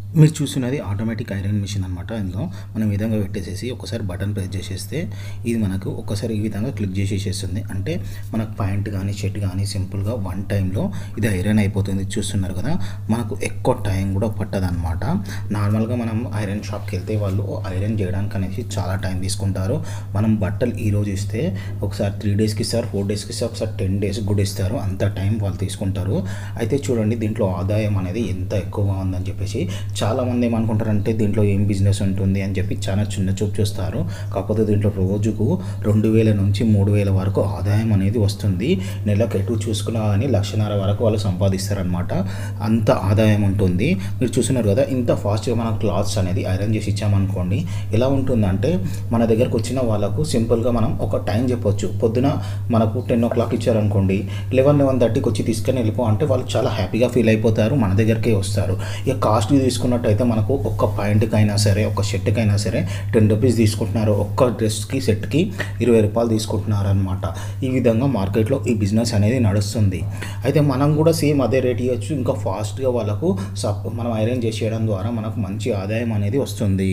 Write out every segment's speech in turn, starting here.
మీరు చూస్తున్నది automatic iron machine అనమాట ఇందులో మనం ఈ విధంగా పెట్టేసేసి ఒకసారి బటన్ ప్రెస్ చేసేస్తే ఇది మనకు ఒకసారి ఈ విధంగా క్లిక్ చేసేసేస్తుంది అంటే మనకు ప్యాంట్ కానీ షర్ట్ కానీ సింపుల్గా వన్ టైంలో ఇది ఐరన్ అయిపోతుంది చూస్తున్నారు కదా మనకు ఎక్కువ టైం కూడా పట్టదనమాట నార్మల్గా మనం ఐరన్ షాప్కి వెళ్తే వాళ్ళు ఐరన్ చేయడానికి అనేసి చాలా టైం తీసుకుంటారు మనం బట్టలు ఈ రోజు ఇస్తే ఒకసారి త్రీ డేస్కి ఇస్తారు ఫోర్ డేస్కి ఇస్తారు ఒకసారి టెన్ డేస్ కూడా ఇస్తారు అంత టైం వాళ్ళు తీసుకుంటారు అయితే చూడండి దీంట్లో ఆదాయం అనేది ఎంత ఎక్కువగా ఉందని చెప్పేసి చాలామంది ఏమనుకుంటారంటే దీంట్లో ఏం బిజినెస్ ఉంటుంది అని చెప్పి చాలా చిన్న చూపు చూస్తారు కాకపోతే దీంట్లో రోజుకు రెండు వేల నుంచి మూడు వేల వరకు ఆదాయం అనేది వస్తుంది నెలకు ఎటు చూసుకున్నా కానీ లక్షన్నర వరకు వాళ్ళు సంపాదిస్తారనమాట అంత ఆదాయం ఉంటుంది మీరు చూస్తున్నారు కదా ఇంత ఫాస్ట్గా మన క్లాత్స్ అనేది ఐరన్ చేసి ఇచ్చామనుకోండి ఎలా ఉంటుందంటే మన దగ్గరకు వచ్చిన వాళ్ళకు సింపుల్గా మనం ఒక టైం చెప్పొచ్చు పొద్దున మనకు టెన్ ఓ క్లాక్ ఇచ్చారనుకోండి లెవెన్ లెవెన్ థర్టీకి వచ్చి తీసుకొని వెళ్ళిపో అంటే వాళ్ళు చాలా హ్యాపీగా ఫీల్ అయిపోతారు మన దగ్గరికే వస్తారు ఇక కాస్ట్ తీసుకున్నట్టయితే మనకు ఒక్క పాయింట్కి అయినా సరే ఒక షర్ట్కి అయినా సరే టెన్ రూపీస్ తీసుకుంటున్నారు ఒక్క డ్రెస్కి సెట్కి ఇరవై రూపాయలు తీసుకుంటున్నారు అనమాట ఈ విధంగా మార్కెట్లో ఈ బిజినెస్ అనేది నడుస్తుంది అయితే మనం కూడా సేమ్ అదే రేట్ ఇవ్వచ్చు ఇంకా ఫాస్ట్గా వాళ్ళకు సప్ మనం ఐరన్ చేసేయడం ద్వారా మనకు మంచి ఆదాయం అనేది వస్తుంది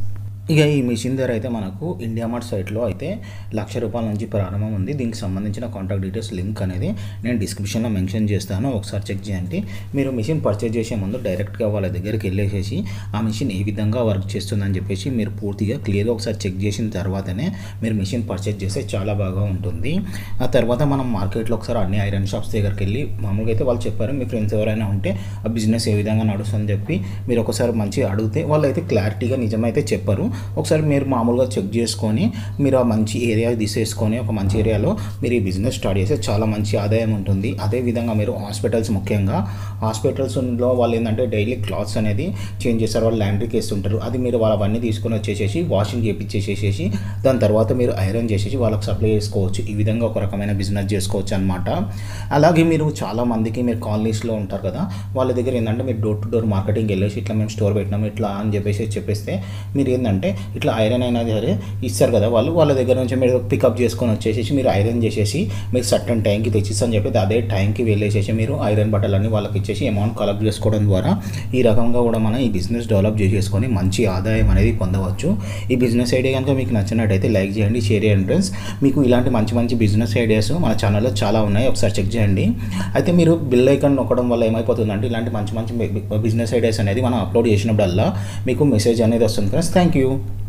ఇక ఈ మిషన్ ధర అయితే మనకు ఇండియా మార్ట్ సైట్లో అయితే లక్ష రూపాయల నుంచి ప్రారంభం ఉంది దీనికి సంబంధించిన కాంటాక్ట్ డీటెయిల్స్ లింక్ అనేది నేను డిస్క్రిప్షన్లో మెన్షన్ చేస్తాను ఒకసారి చెక్ చేయండి మీరు మిషన్ పర్చేజ్ చేసే ముందు డైరెక్ట్గా వాళ్ళ దగ్గరికి వెళ్ళేసేసి ఆ మిషన్ ఏ విధంగా వర్క్ చేస్తుందని చెప్పేసి మీరు పూర్తిగా క్లియర్గా ఒకసారి చెక్ చేసిన తర్వాతనే మీరు మిషన్ పర్చేజ్ చేస్తే చాలా బాగా ఉంటుంది ఆ తర్వాత మనం మార్కెట్లో ఒకసారి అన్ని ఐరన్ షాప్స్ దగ్గరికి వెళ్ళి మామూలుగా అయితే వాళ్ళు చెప్పారు మీ ఫ్రెండ్స్ ఎవరైనా ఉంటే ఆ బిజినెస్ ఏ విధంగా నడుస్తుందని చెప్పి మీరు ఒకసారి మంచిగా అడిగితే వాళ్ళు అయితే క్లారిటీగా నిజమైతే చెప్పరు ఒకసారి మీరు మామూలుగా చెక్ చేసుకొని మీరు ఆ మంచి ఏరియా తీసేసుకొని ఒక మంచి ఏరియాలో మీరు ఈ బిజినెస్ స్టార్ట్ చేస్తే చాలా మంచి ఆదాయం ఉంటుంది అదేవిధంగా మీరు హాస్పిటల్స్ ముఖ్యంగా హాస్పిటల్స్లో వాళ్ళు ఏంటంటే డైలీ క్లాత్స్ అనేది చేంజ్ చేస్తారు వాళ్ళు ల్యాండ్రీకి వేస్తుంటారు అది మీరు వాళ్ళ అవన్నీ తీసుకొని వచ్చేసేసి వాషింగ్ చేపించేసేసి దాని తర్వాత మీరు ఐరన్ చేసేసి వాళ్ళకి సప్లై చేసుకోవచ్చు ఈ విధంగా ఒక రకమైన బిజినెస్ చేసుకోవచ్చు అనమాట అలాగే మీరు చాలా మందికి మీరు కాలనీస్లో ఉంటారు కదా వాళ్ళ దగ్గర ఏంటంటే మీరు డోర్ టు డోర్ మార్కెటింగ్ వెళ్ళేసి ఇట్లా మేము స్టోర్ పెట్టినాము ఇట్లా అని చెప్పేసి చెప్పేస్తే మీరు ఏంటంటే ఇట్లా ఐరన్ అయినా సరే ఇస్తారు కదా వాళ్ళు వాళ్ళ దగ్గర నుంచి మీరు పికప్ చేసుకొని వచ్చేసి మీరు ఐరన్ చేసేసి మీరు సర్టన్ టైంకి తెచ్చిస్తాను చెప్పి అదే టైంకి వెళ్ళేసేసి మీరు ఐరన్ బట్టలన్నీ వాళ్ళకి ఇచ్చేసి అమౌంట్ కలెక్ట్ చేసుకోవడం ద్వారా ఈ రకంగా కూడా మనం ఈ బిజినెస్ డెవలప్ చేసేసుకొని మంచి ఆదాయం అనేది పొందవచ్చు ఈ బిజినెస్ ఐడియా కనుక మీకు నచ్చినట్టయితే లైక్ చేయండి షేర్ చేయండి ఫ్రెండ్స్ మీకు ఇలాంటి మంచి మంచి బిజినెస్ ఐడియాస్ మన ఛానల్లో చాలా ఉన్నాయి ఒకసారి చెక్ చేయండి అయితే మీరు బిల్ ఐకాన్ నొక్కడం వల్ల ఏమైపోతుందంటే ఇలాంటి మంచి మంచి బిజినెస్ ఐడియాస్ అనేది మనం అప్లోడ్ చేసినప్పుడల్లా మీకు మెసేజ్ అనేది వస్తుంది ఫ్రెండ్స్ థ్యాంక్ యూ